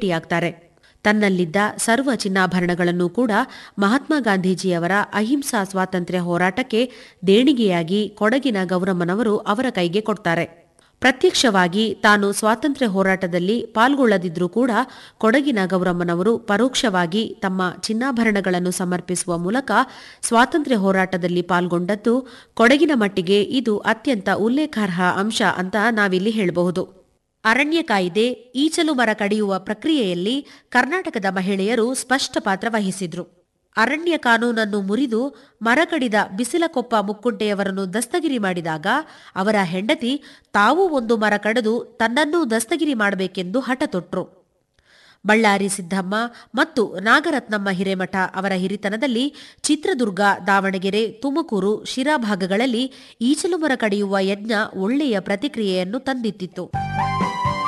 ಭೇಟಿಯಾಗ್ತಾರೆ ತನ್ನಲ್ಲಿದ್ದ ಸರ್ವ ಚಿನ್ನಾಭರಣಗಳನ್ನು ಕೂಡ ಮಹಾತ್ಮ ಗಾಂಧೀಜಿಯವರ ಅಹಿಂಸಾ ಸ್ವಾತಂತ್ರ್ಯ ಹೋರಾಟಕ್ಕೆ ದೇಣಿಗೆಯಾಗಿ ಕೊಡಗಿನ ಗೌರಮ್ಮನವರು ಅವರ ಕೈಗೆ ಕೊಡ್ತಾರೆ ಪ್ರತ್ಯಕ್ಷವಾಗಿ ತಾನು ಸ್ವಾತಂತ್ರ್ಯ ಹೋರಾಟದಲ್ಲಿ ಪಾಲ್ಗೊಳ್ಳದಿದ್ರೂ ಕೂಡ ಕೊಡಗಿನ ಗೌರಮ್ಮನವರು ಪರೋಕ್ಷವಾಗಿ ತಮ್ಮ ಚಿನ್ನಾಭರಣಗಳನ್ನು ಸಮರ್ಪಿಸುವ ಮೂಲಕ ಸ್ವಾತಂತ್ರ್ಯ ಹೋರಾಟದಲ್ಲಿ ಪಾಲ್ಗೊಂಡದ್ದು ಕೊಡಗಿನ ಮಟ್ಟಿಗೆ ಇದು ಅತ್ಯಂತ ಉಲ್ಲೇಖಾರ್ಹ ಅಂಶ ಅಂತ ನಾವಿಲ್ಲಿ ಹೇಳಬಹುದು ಅರಣ್ಯ ಕಾಯ್ದೆ ಈಚಲು ಮರ ಕಡಿಯುವ ಪ್ರಕ್ರಿಯೆಯಲ್ಲಿ ಕರ್ನಾಟಕದ ಮಹಿಳೆಯರು ಸ್ಪಷ್ಟ ಪಾತ್ರ ವಹಿಸಿದ್ರು ಅರಣ್ಯ ಕಾನೂನನ್ನು ಮುರಿದು ಮರ ಕಡಿದ ಬಿಸಿಲಕೊಪ್ಪ ಮುಕ್ಕುಂಟೆಯವರನ್ನು ದಸ್ತಗಿರಿ ಮಾಡಿದಾಗ ಅವರ ಹೆಂಡತಿ ತಾವೂ ಒಂದು ಮರ ಕಡಿದು ತನ್ನನ್ನೂ ದಸ್ತಗಿರಿ ಮಾಡಬೇಕೆಂದು ಹಠ ತೊಟ್ರು ಬಳ್ಳಾರಿ ಸಿದ್ದಮ್ಮ ಮತ್ತು ನಾಗರತ್ನಮ್ಮ ಹಿರೇಮಠ ಅವರ ಹಿರಿತನದಲ್ಲಿ ಚಿತ್ರದುರ್ಗ ದಾವಣಗೆರೆ ತುಮಕೂರು ಶಿರಾ ಭಾಗಗಳಲ್ಲಿ ಈಚಲು ಮರ ಕಡಿಯುವ ಯಜ್ಞ ಒಳ್ಳೆಯ ಪ್ರತಿಕ್ರಿಯೆಯನ್ನು ತಂದಿತ್ತಿತ್ತು